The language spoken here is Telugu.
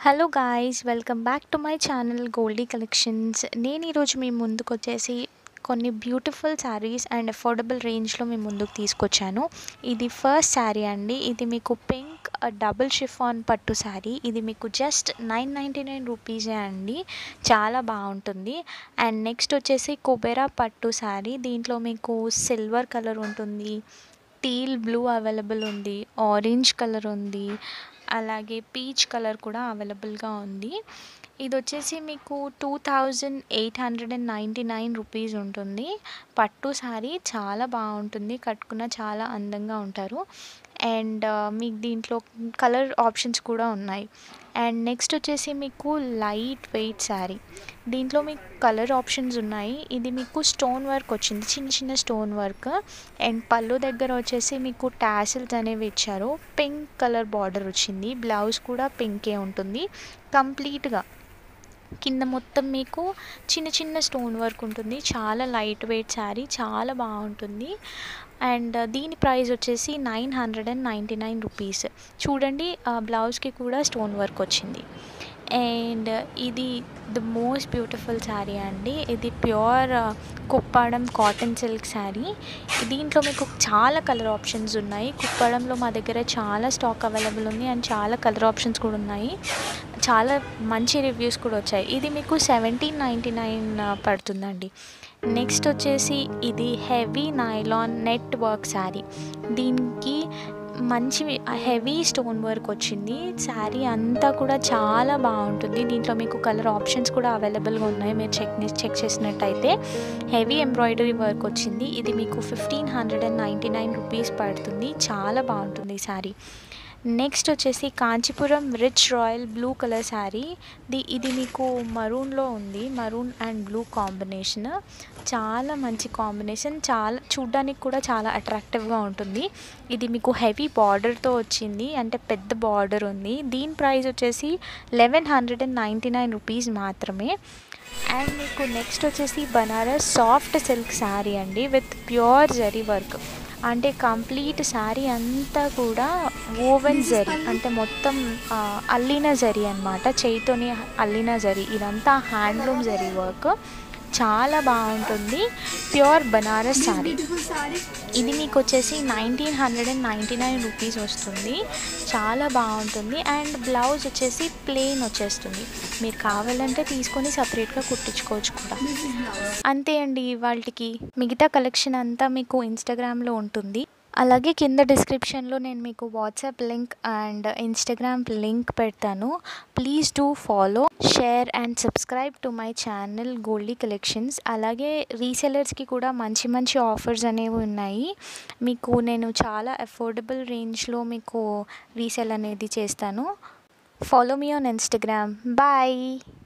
hello guys welcome back to my channel Goldie Collections నేను ఈరోజు మీ ముందుకు వచ్చేసి కొన్ని బ్యూటిఫుల్ శారీస్ అండ్ అఫోర్డబుల్ రేంజ్లో మీ ముందుకు తీసుకొచ్చాను ఇది ఫస్ట్ శారీ అండి ఇది మీకు పింక్ డబుల్ షిఫాన్ పట్టు శారీ ఇది మీకు జస్ట్ నైన్ నైంటీ నైన్ రూపీసే అండి చాలా బాగుంటుంది అండ్ నెక్స్ట్ వచ్చేసి కుబేరా పట్టు శారీ దీంట్లో మీకు సిల్వర్ కలర్ ఉంటుంది టీల్ బ్లూ అవైలబుల్ ఉంది ఆరెంజ్ కలర్ ఉంది అలాగే పీచ్ కలర్ కూడా అవైలబుల్గా ఉంది ఇది వచ్చేసి మీకు two thousand eight hundred and ninety nine rupees ఉంటుంది పట్టు శారీ చాలా బాగుంటుంది కట్టుకున్న చాలా అందంగా ఉంటారు అండ్ మీకు దీంట్లో కలర్ ఆప్షన్స్ కూడా ఉన్నాయి అండ్ నెక్స్ట్ వచ్చేసి మీకు లైట్ వెయిట్ శారీ దీంట్లో మీకు కలర్ ఆప్షన్స్ ఉన్నాయి ఇది మీకు స్టోన్ వర్క్ వచ్చింది చిన్న చిన్న స్టోన్ వర్క్ అండ్ పళ్ళు దగ్గర వచ్చేసి మీకు టాసిల్స్ అనేవి ఇచ్చారు పింక్ కలర్ బార్డర్ వచ్చింది బ్లౌజ్ కూడా పింకే ఉంటుంది కంప్లీట్గా కింద మొత్తం మీకు చిన్న చిన్న స్టోన్ వర్క్ ఉంటుంది చాలా లైట్ వెయిట్ శారీ చాలా బాగుంటుంది అండ్ దీని ప్రైస్ వచ్చేసి nine hundred and ninety nine rupees చూడండి ఆ బ్లౌజ్కి కూడా స్టోన్ వర్క్ వచ్చింది అండ్ ఇది ద మోస్ట్ బ్యూటిఫుల్ శారీ అండి ఇది pure Kuppadam cotton silk sari దీంట్లో మీకు చాలా కలర్ ఆప్షన్స్ ఉన్నాయి కుప్పాడంలో మా దగ్గర చాలా స్టాక్ అవైలబుల్ ఉంది అండ్ చాలా కలర్ ఆప్షన్స్ కూడా ఉన్నాయి చాలా మంచి రివ్యూస్ కూడా వచ్చాయి ఇది మీకు సెవెంటీన్ నైంటీ నైన్ పడుతుందండి నెక్స్ట్ వచ్చేసి ఇది heavy nylon net work sari దీనికి మంచి హెవీ స్టోన్ వర్క్ వచ్చింది శారీ అంతా కూడా చాలా బాగుంటుంది దీంట్లో మీకు కలర్ ఆప్షన్స్ కూడా అవైలబుల్గా ఉన్నాయి మీరు చెక్ చెక్ చేసినట్టయితే హెవీ ఎంబ్రాయిడరీ వర్క్ వచ్చింది ఇది మీకు fifteen hundred and ninety nine rupees పడుతుంది చాలా బాగుంటుంది ఈ శారీ నెక్స్ట్ వచ్చేసి Kanchipuram rich royal blue colour sari ది ఇది మీకు మరూన్లో ఉంది మరూన్ అండ్ బ్లూ కాంబినేషన్ చాలా మంచి కాంబినేషన్ చాలా చూడ్డానికి కూడా చాలా అట్రాక్టివ్గా ఉంటుంది ఇది మీకు హెవీ బార్డర్తో వచ్చింది అంటే పెద్ద బార్డర్ ఉంది దీని ప్రైస్ వచ్చేసి eleven hundred and ninety nine rupees మాత్రమే అండ్ మీకు నెక్స్ట్ వచ్చేసి బనారస్ సాఫ్ట్ సిల్క్ శారీ అండి విత్ ప్యూర్ జరీ వర్క్ అంటే కంప్లీట్ శారీ అంతా కూడా ఓవెన్ జరీ అంటే మొత్తం అల్లిన జరీ అనమాట చేయితోని అల్లిన జరీ ఇదంతా హ్యాండ్లూమ్ జరీ వర్క్ చాలా బాగుంటుంది ప్యూర్ బనారస్ శారీ ఇది మీకు వచ్చేసి nineteen hundred and ninety nine rupees వస్తుంది చాలా బాగుంటుంది అండ్ బ్లౌజ్ వచ్చేసి ప్లెయిన్ వచ్చేస్తుంది మీరు కావాలంటే తీసుకొని సపరేట్గా కుట్టించుకోవచ్చు కూడా అంతే అండి వాళ్ళకి మిగతా కలెక్షన్ అంతా మీకు ఇన్స్టాగ్రామ్లో ఉంటుంది అలాగే కింద డిస్క్రిప్షన్లో నేను మీకు WhatsApp link and Instagram link పెడతాను please do follow share and subscribe to my channel Goldie Collections అలాగే రీసెలర్స్కి కూడా మంచి మంచి ఆఫర్స్ అనేవి ఉన్నాయి మీకు నేను చాలా అఫోర్డబుల్ రేంజ్లో మీకు రీసెల్ అనేది చేస్తాను follow me on Instagram bye